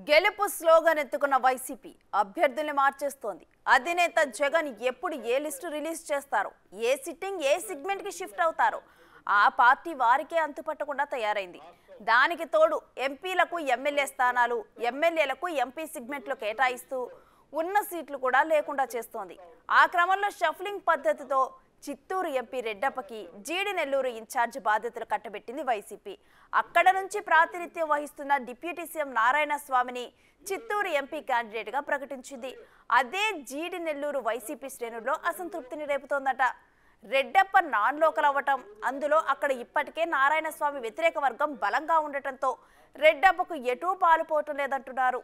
గెలుపు స్లోగన్ ఎత్తుకున్న వైసీపీ అభ్యర్థుల్ని మార్చేస్తోంది అధినేత జగన్ ఎప్పుడు ఏ లిస్టు రిలీజ్ చేస్తారో ఏ సిట్టింగ్ ఏ సిగ్మెంట్ కి షిఫ్ట్ అవుతారో ఆ పార్టీ వారికే అంతుపట్టకుండా తయారైంది దానికి తోడు ఎంపీలకు ఎమ్మెల్యే స్థానాలు ఎమ్మెల్యేలకు ఎంపీ సిగ్మెంట్లు కేటాయిస్తూ ఉన్న సీట్లు కూడా లేకుండా చేస్తోంది ఆ క్రమంలో షఫ్లింగ్ పద్ధతితో చిత్తూరు ఎంపీ రెడ్డప్పకి జీడి నెల్లూరు ఇన్ఛార్జ్ బాధ్యతలు కట్టబెట్టింది వైసీపీ అక్కడ నుంచి ప్రాతినిధ్యం వహిస్తున్న డిప్యూటీ సీఎం నారాయణ స్వామిని చిత్తూరు ఎంపీ క్యాండిడేట్గా ప్రకటించింది అదే జీడి నెల్లూరు వైసీపీ శ్రేణుల్లో అసంతృప్తిని రేపుతోందట రెడ్డప్ప నాన్ లోకల్ అవ్వటం అందులో అక్కడ ఇప్పటికే నారాయణ స్వామి వ్యతిరేక వర్గం బలంగా ఉండటంతో రెడ్డప్పకు ఎటూ పాలుపోవటం లేదంటున్నారు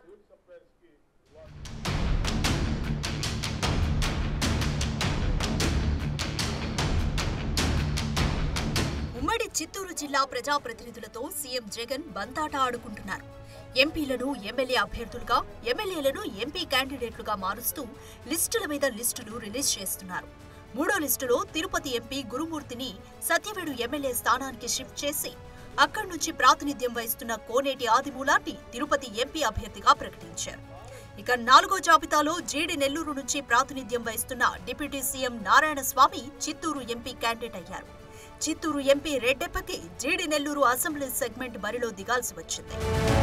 ఉమ్మడి చిత్తూరు జిల్లా ప్రజాప్రతినిధులతో సీఎం జగన్ బంతాట ఆడుకుంటున్నారు ఎంపీలను ఎమ్మెల్యే అభ్యర్థులుగా ఎమ్మెల్యేలను ఎంపీ క్యాండిడేట్లుగా మారుస్తూ లిస్టుల మీద లిస్టులు రిలీజ్ చేస్తున్నారు మూడో లిస్టులో తిరుపతి ఎంపీ గురుమూర్తిని సత్యవేడు ఎమ్మెల్యే స్థానానికి షిఫ్ట్ చేసి అక్కడి నుంచి ప్రాతినిధ్యం వహిస్తున్న కోనేటి ఆదిమూలాన్ని తిరుపతి ఎంపీ అభ్యర్థిగా ప్రకటించారు ఇక నాలుగో జాబితాలో జీడి నెల్లూరు నుంచి ప్రాతినిధ్యం వహిస్తున్న deputy CM Narayana Swamy Chittoor MP candidate అయ్యారు చిత్తూరు ఎంపీ రెడ్డెప్పకి జీడి నెల్లూరు అసెంబ్లీ సెగ్మెంట్ బరిలో దిగాల్సి వచ్చింది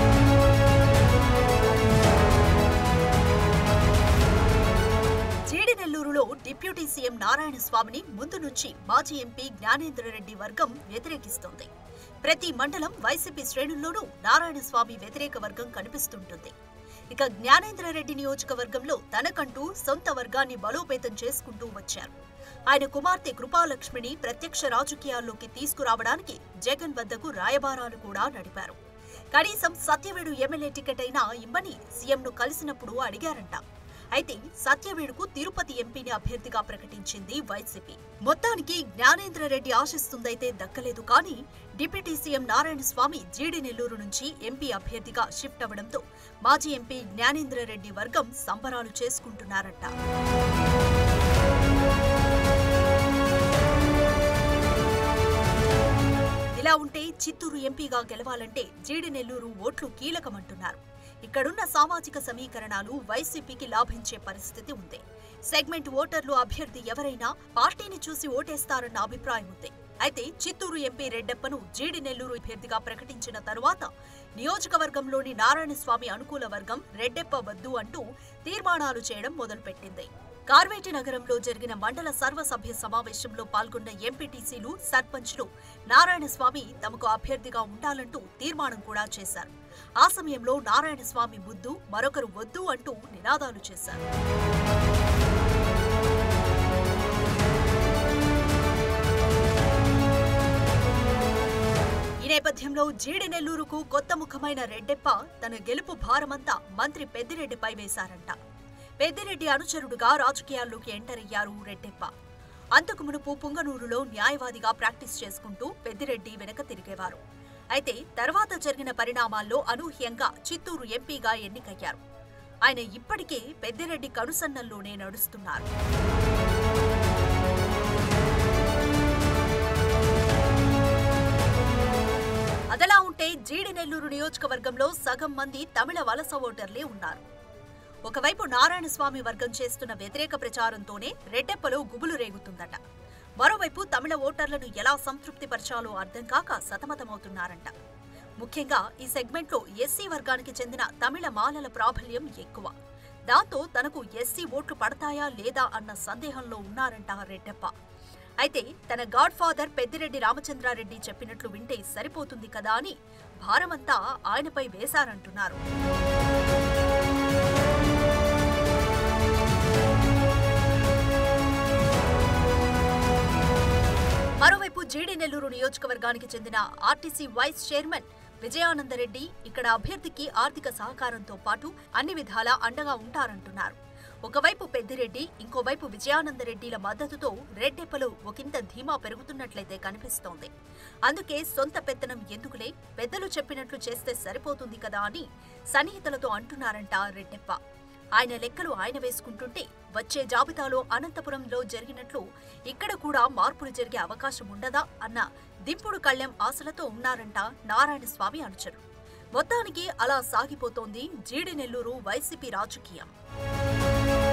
జీడి నెల్లూరులో డిప్యూటీ సీఎం నారాయణ స్వామిని ముందు నుంచి మాజీ ఎంపీ జ్ఞానేంద్రరెడ్డి వర్గం వ్యతిరేకిస్తోంది ప్రతి మండలం వైసీపీ శ్రేణుల్లోనూ నారాయణ స్వామి వ్యతిరేక వర్గం కనిపిస్తుంటుంది ఇక జ్ఞానేంద్రరెడ్డి నియోజకవర్గంలో తనకంటూ సొంత వర్గాన్ని బలోపేతం చేసుకుంటూ వచ్చారు ఆయన కుమార్తె కృపాలక్ష్మిని ప్రత్యక్ష రాజకీయాల్లోకి తీసుకురావడానికి జగన్ వద్దకు రాయబారాలు కూడా నడిపారు కనీసం సత్యవేడు ఎమ్మెల్యే టికెట్ అయినా ఇమ్మని సీఎంను కలిసినప్పుడు అడిగారంట అయితే సత్యవేడుకు తిరుపతి ఎంపీని అభ్యర్థిగా ప్రకటించింది వైసీపీ మొత్తానికి జ్ఞానేంద్రరెడ్డి ఆశిస్తుందైతే దక్కలేదు కానీ డిప్యూటీ సీఎం నారాయణ స్వామి జీడి నెల్లూరు నుంచి ఎంపీ అభ్యర్థిగా షిఫ్ట్ అవడంతో మాజీ ఎంపీ జ్ఞానేంద్రరెడ్డి వర్గం సంబరాలు చేసుకుంటున్నారంట ఇలా ఉంటే చిత్తూరు ఎంపీగా గెలవాలంటే జీడి నెల్లూరు ఓట్లు కీలకమంటున్నారు ఇక్కడున్న సామాజిక సమీకరణాలు వైసీపీకి లాభించే పరిస్థితి ఉంది సెగ్మెంట్ ఓటర్లు అభ్యర్థి ఎవరైనా పార్టీని చూసి ఓటేస్తారన్న అభిప్రాయం ఉంది అయితే చిత్తూరు ఎంపీ రెడ్డప్పను జీడి నెల్లూరు అభ్యర్థిగా ప్రకటించిన తరువాత నియోజకవర్గంలోని నారాయణస్వామి అనుకూల వర్గం రెడ్డెప్ప వద్దు అంటూ తీర్మానాలు చేయడం మొదలుపెట్టింది కార్వేటి నగరంలో జరిగిన మండల సర్వసభ్య సమావేశంలో పాల్గొన్న ఎంపీటీసీలు సర్పంచ్లు నారాయణస్వామి తమకు అభ్యర్థిగా ఉండాలంటూ తీర్మానం కూడా చేశారు ఆ సమయంలో నారాయణస్వామి ముద్దు మరొకరు వద్దు అంటూ నినాదాలు చేశారు ఈ నేపథ్యంలో జీడి నెల్లూరుకు కొత్త ముఖమైన రెడ్డెప్ప తన గెలుపు భారమంతా మంత్రి పెద్దిరెడ్డిపై వేశారంట పెద్దిరెడ్డి అనుచరుడుగా రాజకీయాల్లోకి ఎంటర్ అయ్యారు రెడ్డెప్ప అంతకు మునుపు పుంగనూరులో న్యాయవాదిగా ప్రాక్టీస్ చేసుకుంటూ పెద్దిరెడ్డి వెనక తిరిగేవారు అయితే తర్వాత జరిగిన పరిణామాల్లో అనూహ్యంగా చిత్తూరు ఎంపీగా ఎన్నికయ్యారు ఆయన ఇప్పటికే పెద్దిరెడ్డి కనుసన్నల్లోనే నడుస్తున్నారు అదలా ఉంటే జీడి నెల్లూరు నియోజకవర్గంలో సగం మంది తమిళ వలస ఓటర్లే ఉన్నారు ఒకవైపు నారాయణస్వామి వర్గం చేస్తున్న వ్యతిరేక ప్రచారంతోనే రెడ్డెప్పలో గుబులు రేగుతుందట మరోవైపు తమిళ ఓటర్లను ఎలా సంతృప్తిపరచాలో అర్థం కాక సతమతమవుతున్నారంట ముఖ్యంగా ఈ సెగ్మెంట్లో ఎస్సీ వర్గానికి చెందిన తమిళ మాలల ప్రాబల్యం ఎక్కువ దాంతో తనకు ఎస్సీ ఓట్లు పడతాయా లేదా అన్న సందేహంలో ఉన్నారంట రెడ్డెప్ప అయితే తన గాడ్ ఫాదర్ పెద్దిరెడ్డి రామచంద్రారెడ్డి చెప్పినట్లు వింటే సరిపోతుంది కదా అని భారమంతా ఆయనపై వేశారంటున్నారు మరోవైపు జీడి నెల్లూరు నియోజకవర్గానికి చెందిన ఆర్టీసీ వైస్ చైర్మన్ విజయానందరెడ్డి ఇక్కడ అభ్యర్థికి ఆర్థిక సహకారంతో పాటు అన్ని విధాలా అండగా ఉంటారంటున్నారు ఒకవైపు పెద్దిరెడ్డి ఇంకోవైపు విజయానందరెడ్డిల మద్దతుతో రెడ్డెప్పలో ఒకంత ధీమా పెరుగుతున్నట్లయితే కనిపిస్తోంది అందుకే సొంత పెత్తనం ఎందుకులే పెద్దలు చెప్పినట్లు చేస్తే సరిపోతుంది కదా అని సన్నిహితులతో అంటున్నారంట రెడ్డెప్ప ఆయన లెక్కలు ఆయన వేసుకుంటుంటే వచ్చే జాబితాలో అనంతపురంలో జరిగినట్లు ఇక్కడ కూడా మార్పులు జరిగే అవకాశం ఉండదా అన్న దింపుడు కళ్లెం ఆశలతో ఉన్నారంట నారాయణ స్వామి అనుచరులు మొత్తానికి అలా సాగిపోతోంది జీడి నెల్లూరు వైసీపీ రాజకీయం